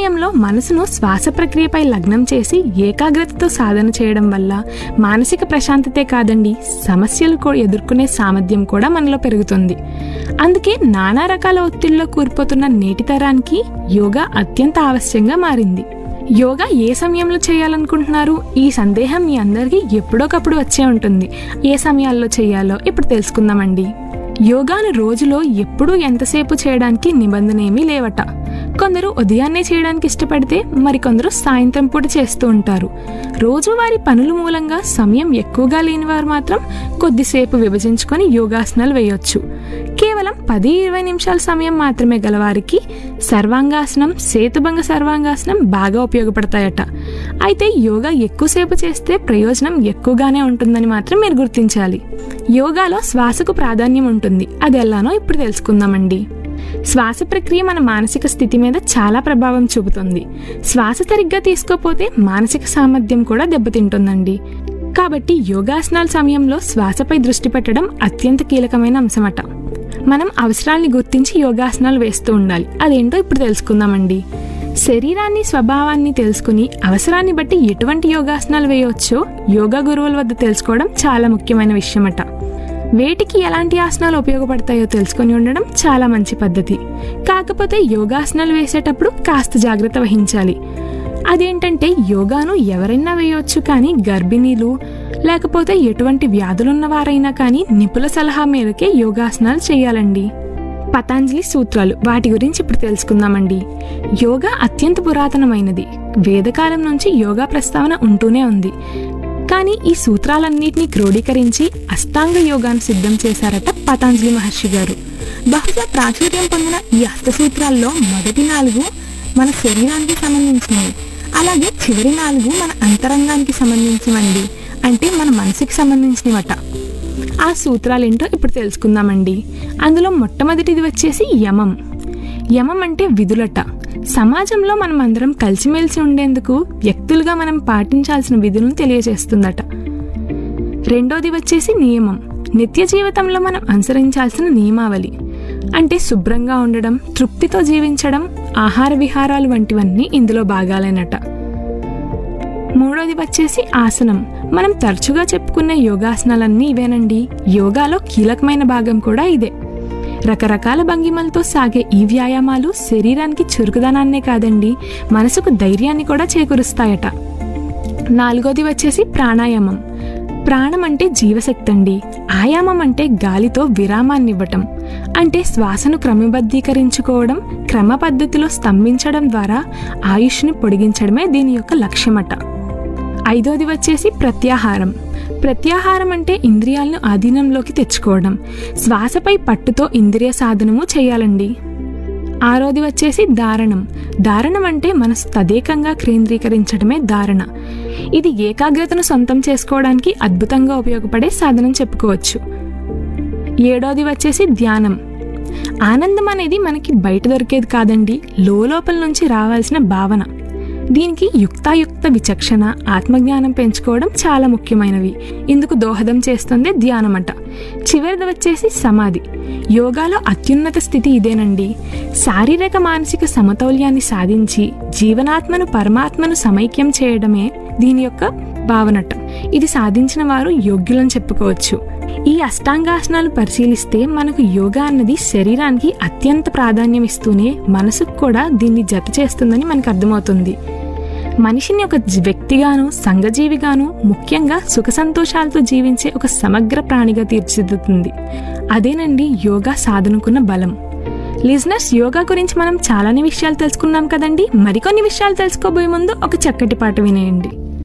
సమయంలో మనసును శ్వాస ప్రక్రియపై లగ్నం చేసి ఏకాగ్రతతో సాధన చేయడం వల్ల మానసిక ప్రశాంతతే కాదండి సమస్యలు కూ- ఎదుర్కొనే సామర్థ్యం కూడా మనలో పెరుగుతుంది అందుకే నానా రకాల ఒత్తిడిలో కూరిపోతున్న నేటి తరానికి యోగా అత్యంత ఆవశ్యంగా మారింది యోగా ఏ సమయంలో చేయాలనుకుంటున్నారు ఈ సందేహం మీ అందరికీ ఎప్పుడోకప్పుడు వచ్చే ఉంటుంది ఏ సమయాల్లో చేయాలో ఇప్పుడు తెలుసుకుందామండి యోగాను రోజులో ఎప్పుడూ ఎంతసేపు చేయడానికి నిబంధన ఏమీ లేవట కొందరు ఉదయాన్నే చేయడానికి ఇష్టపడితే మరికొందరు సాయంత్రం పూట చేస్తూ ఉంటారు రోజువారీ పనుల మూలంగా సమయం ఎక్కువగా లేని వారు మాత్రం కొద్దిసేపు విభజించుకొని యోగాసనాలు వేయొచ్చు కేవలం పది ఇరవై నిమిషాల సమయం మాత్రమే గలవారికి సర్వాంగాసనం సేతుభంగ సర్వాంగాసనం బాగా ఉపయోగపడతాయట అయితే యోగా ఎక్కువసేపు చేస్తే ప్రయోజనం ఎక్కువగానే ఉంటుందని మాత్రం మీరు గుర్తించాలి యోగాలో శ్వాసకు ప్రాధాన్యం ఉంటుంది అది ఎలానో ఇప్పుడు తెలుసుకుందామండి శ్వాస ప్రక్రియ మన మానసిక స్థితి మీద చాలా ప్రభావం చూపుతుంది శ్వాస సరిగ్గా తీసుకోపోతే మానసిక సామర్థ్యం కూడా దెబ్బతింటుందండి కాబట్టి యోగాసనాల సమయంలో శ్వాసపై దృష్టి పెట్టడం అత్యంత కీలకమైన అంశమట మనం అవసరాల్ని గుర్తించి యోగాసనాలు వేస్తూ ఉండాలి అదేంటో ఇప్పుడు తెలుసుకుందామండి శరీరాన్ని స్వభావాన్ని తెలుసుకుని అవసరాన్ని బట్టి ఎటువంటి యోగాసనాలు వేయవచ్చో యోగా గురువుల వద్ద తెలుసుకోవడం చాలా ముఖ్యమైన విషయమట వేటికి ఎలాంటి ఆసనాలు ఉపయోగపడతాయో తెలుసుకొని ఉండడం చాలా మంచి పద్ధతి కాకపోతే యోగాసనాలు వేసేటప్పుడు కాస్త జాగ్రత్త వహించాలి అదేంటంటే యోగాను ఎవరైనా వేయవచ్చు కానీ గర్భిణీలు లేకపోతే ఎటువంటి వ్యాధులున్న వారైనా కానీ నిపుణుల సలహా మేరకే యోగాసనాలు చేయాలండి పతాంజలి సూత్రాలు వాటి గురించి ఇప్పుడు తెలుసుకుందామండి యోగా అత్యంత పురాతనమైనది వేదకాలం నుంచి యోగా ప్రస్తావన ఉంటూనే ఉంది కానీ ఈ సూత్రాలన్నింటినీ క్రోడీకరించి అష్టాంగ యోగాను సిద్ధం చేశారట పతాంజలి మహర్షి గారు బహుశా ప్రాచుర్యం పొందిన ఈ అష్టసూత్రాల్లో మొదటి నాలుగు మన శరీరానికి సంబంధించినవి అలాగే చివరి నాలుగు మన అంతరంగానికి సంబంధించినవండి అంటే మన మనసుకి సంబంధించినవట ఆ సూత్రాలేంటో ఇప్పుడు తెలుసుకుందామండి అందులో మొట్టమొదటిది వచ్చేసి యమం యమం అంటే విధులట సమాజంలో మనం అందరం కలిసిమెలిసి ఉండేందుకు వ్యక్తులుగా మనం పాటించాల్సిన విధులను తెలియజేస్తుందట రెండోది వచ్చేసి నియమం నిత్య జీవితంలో మనం అనుసరించాల్సిన నియమావళి అంటే శుభ్రంగా ఉండడం తృప్తితో జీవించడం ఆహార విహారాలు వంటివన్నీ ఇందులో భాగాలేనట మూడోది వచ్చేసి ఆసనం మనం తరచుగా చెప్పుకునే యోగాసనాలన్నీ ఇవేనండి యోగాలో కీలకమైన భాగం కూడా ఇదే రకరకాల భంగిమలతో సాగే ఈ వ్యాయామాలు శరీరానికి చురుకుదనాన్నే కాదండి మనసుకు ధైర్యాన్ని కూడా చేకూరుస్తాయట నాలుగోది వచ్చేసి ప్రాణాయామం ప్రాణం అంటే జీవశక్తి అండి ఆయామం అంటే గాలితో విరామాన్ని ఇవ్వటం అంటే శ్వాసను క్రమబద్ధీకరించుకోవడం క్రమ పద్ధతిలో స్తంభించడం ద్వారా ఆయుష్ని పొడిగించడమే దీని యొక్క లక్ష్యమట ఐదోది వచ్చేసి ప్రత్యాహారం ప్రత్యాహారం అంటే ఇంద్రియాలను ఆధీనంలోకి తెచ్చుకోవడం శ్వాసపై పట్టుతో ఇంద్రియ సాధనము చేయాలండి ఆరోది వచ్చేసి దారణం దారణం అంటే మనసు తదేకంగా కేంద్రీకరించడమే ధారణ ఇది ఏకాగ్రతను సొంతం చేసుకోవడానికి అద్భుతంగా ఉపయోగపడే సాధనం చెప్పుకోవచ్చు ఏడోది వచ్చేసి ధ్యానం ఆనందం అనేది మనకి బయట దొరికేది కాదండి లోపల నుంచి రావాల్సిన భావన దీనికి యుక్తాయుక్త విచక్షణ ఆత్మజ్ఞానం పెంచుకోవడం చాలా ముఖ్యమైనవి ఇందుకు దోహదం చేస్తుంది ధ్యానమట చివరిది వచ్చేసి సమాధి యోగాలో అత్యున్నత స్థితి ఇదేనండి శారీరక మానసిక సమతౌల్యాన్ని సాధించి జీవనాత్మను పరమాత్మను సమైక్యం చేయడమే దీని యొక్క భావనట ఇది సాధించిన వారు యోగ్యులని చెప్పుకోవచ్చు ఈ అష్టాంగాసనాలు పరిశీలిస్తే మనకు యోగా అన్నది శరీరానికి అత్యంత ప్రాధాన్యం ఇస్తూనే మనసుకు కూడా దీన్ని జత చేస్తుందని మనకు అర్థమవుతుంది మనిషిని ఒక జీ- వ్యక్తిగాను సంఘజీవిగాను ముఖ్యంగా సుఖ సంతోషాలతో జీవించే ఒక సమగ్ర ప్రాణిగా తీర్చిదిద్దుతుంది అదేనండి యోగా సాధనకున్న బలం లిజనర్స్ యోగా గురించి మనం చాలానే విషయాలు తెలుసుకున్నాం కదండి మరికొన్ని విషయాలు తెలుసుకోబోయే ముందు ఒక చక్కటి పాట వినేయండి